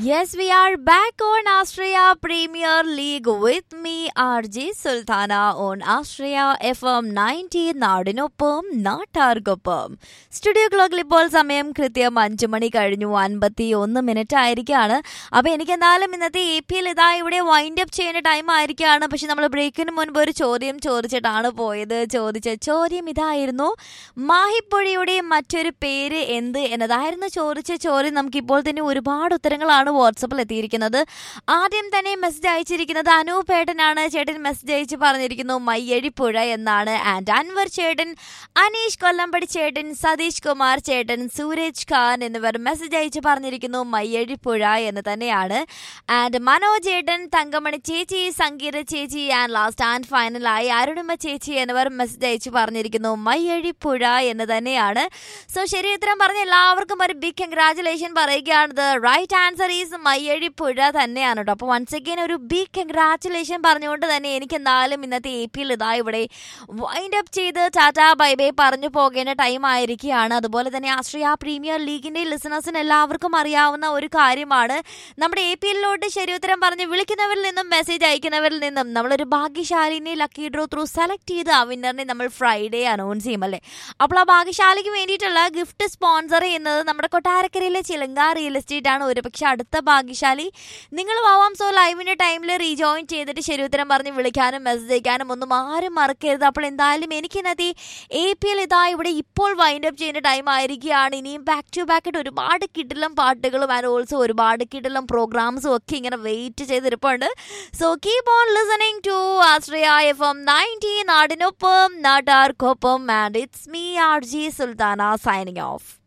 Yes, we are back on Australia Premier League with me, RJ Sultana, on Australia FM 90 നാടിനൊപ്പം നാട്ടാർക്കൊപ്പം studio ക്ലോക്കിൽ ഇപ്പോൾ സമയം കൃത്യം അഞ്ചു മണി കഴിഞ്ഞു അൻപത്തി ഒന്ന് മിനിറ്റ് ആയിരിക്കാണ് അപ്പൊ എനിക്ക് എന്തായാലും ഇന്നത്തെ എ പി എൽ ഇതാ ഇവിടെ വൈൻഡ് അപ്പ് ചെയ്യുന്ന ടൈം ആയിരിക്കാണ് പക്ഷെ നമ്മൾ ബ്രേക്കിന് മുൻപ് ഒരു ചോദ്യം ചോദിച്ചിട്ടാണ് പോയത് ചോദിച്ച ചോദ്യം ഇതായിരുന്നു മാഹിപ്പുഴയുടെ മറ്റൊരു പേര് എന്ത് എന്നതായിരുന്നു ചോദിച്ച ചോദ്യം നമുക്ക് ഇപ്പോൾ തന്നെ ഒരുപാട് ഉത്തരങ്ങളാണ് വാട്സപ്പിൽ എത്തിയിരിക്കുന്നത് ആദ്യം തന്നെ മെസ്സേജ് അയച്ചിരിക്കുന്നത് അനൂപ് ഏട്ടനാണ് ചേട്ടൻ മെസ്സേജ് അയച്ച് പറഞ്ഞിരിക്കുന്നു മയ്യഴിപ്പുഴ എന്നാണ് ആൻഡ് അൻവർ ചേട്ടൻ അനീഷ് കൊല്ലമ്പടി ചേട്ടൻ സതീഷ് കുമാർ ചേട്ടൻ സൂരജ് ഖാൻ എന്നിവർ മെസ്സേജ് അയച്ച് പറഞ്ഞിരിക്കുന്നു മയ്യഴിപ്പുഴ എന്ന് തന്നെയാണ് ആൻഡ് മനോജ് ചേട്ടൻ തങ്കമണി ചേച്ചി സംഗീത ചേച്ചി ആൻഡ് ലാസ്റ്റ് ആൻഡ് ഫൈനലായി അരുണിമ ചേച്ചി എന്നിവർ മെസ്സേജ് അയച്ച് പറഞ്ഞിരിക്കുന്നു മയ്യഴിപ്പുഴ എന്ന് തന്നെയാണ് സോ ശരി ഉത്തരം പറഞ്ഞ എല്ലാവർക്കും ഒരു ബിഗ് കൺഗ്രാചുലേഷൻ പറയുകയാണ് റൈറ്റ് ആൻസർ ഈസ് മയ്യഴിപ്പുഴ തന്നെയാണ് കേട്ടോ അപ്പോൾ വൺസ് അഗൈൻ ഒരു ബിഗ് കൺഗ്രാചുലേഷൻ പറഞ്ഞുകൊണ്ട് തന്നെ എനിക്ക് എന്തായാലും ഇന്നത്തെ എ പി എൽ ഇതാ ഇവിടെ വൈൻഡ് അപ്പ് ചെയ്ത് ടാറ്റാ ബൈ ബൈ പറഞ്ഞു പോകേണ്ട ടൈം ആയിരിക്കുകയാണ് അതുപോലെ തന്നെ ആശ്രയ പ്രീമിയർ ലീഗിന്റെ ലിസണേഴ്സിന് എല്ലാവർക്കും അറിയാവുന്ന ഒരു കാര്യമാണ് നമ്മുടെ എ പി എല്ലിലോട്ട് ശരി ഉത്തരം പറഞ്ഞ് വിളിക്കുന്നവരിൽ നിന്നും മെസ്സേജ് അയക്കുന്നവരിൽ നിന്നും നമ്മളൊരു ഭാഗ്യശാലിനെ ലക്കി ഡ്രോ ത്രൂ സെലക്ട് ചെയ്ത് ആ വിന്നറിനെ നമ്മൾ ഫ്രൈഡേ അനൗൺസ് ചെയ്യും അല്ലേ അപ്പോൾ ആ ഭാഗ്യശാലിക്ക് വേണ്ടിയിട്ടുള്ള ഗിഫ്റ്റ് സ്പോൺസർ ചെയ്യുന്നത് നമ്മുടെ കൊട്ടാരക്കരയിലെ ചിലങ്ക റിയൽ എസ്റ്റേറ്റ് ആണ് ഒരുപക്ഷെ അടുത്ത ഭാഗ്യശാലി നിങ്ങൾ വാവാം സോ ലൈവിന്റെ ടൈമിൽ റീജോയിൻ ചെയ്തിട്ട് ശരി ഉത്തരം പറഞ്ഞ് വിളിക്കാനും മെസ്സേജ് അയക്കാനും ഒന്നും ആരും മറക്കരുത് അപ്പോൾ എന്തായാലും എനിക്ക് ഇന്നത്തെ എ പി എൽ ഇതാ ഇവിടെ ഇപ്പോൾ വൈൻഡ് അപ്പ് ചെയ്യുന്ന ടൈം ആയിരിക്കുകയാണ് ഇനിയും ബാക്ക് ടു ബാക്ക് ആയിട്ട് ഒരുപാട് കിടിലം പാട്ടുകളും ആൻഡ് ഓൾസോ ഒരുപാട് കിടിലം പ്രോഗ്രാംസും ഒക്കെ ഇങ്ങനെ വെയിറ്റ് ചെയ്തിരിപ്പുണ്ട് so keep on listening to Ashraya FM ninety നയൻറ്റി നാടിനൊപ്പം നാട്ടാർക്കൊപ്പം and it's me R J Sultana signing of